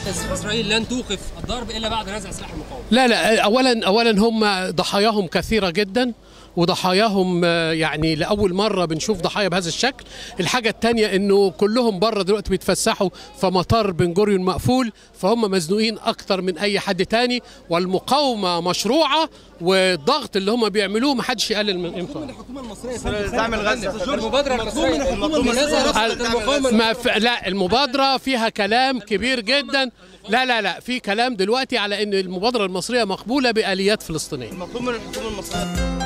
اسرائيل لن توقف الضرب الا بعد نزع سلاح المقاومه لا لا اولا اولا هم ضحاياهم كثيره جدا وضحاياهم آه، يعني لاول مره بنشوف ضحايا بهذا الشكل الحاجه الثانيه انه كلهم بره دلوقتي بيتفسحوا في مطار بن جوريون مقفول فهم مزنوقين اكتر من اي حد تاني والمقاومه مشروعه والضغط اللي هم بيعملوه محدش يقلل من قيمته الحكومه المصريه تعمل غزه المبادره المصريه الحكومه نزع رفض المقاومه ما ف... لا المبادرة فيها كلام كبير جدا لا لا لا في كلام دلوقتي على ان المبادرة المصرية مقبولة بآليات فلسطينية مطلوب من الحكومه المصريه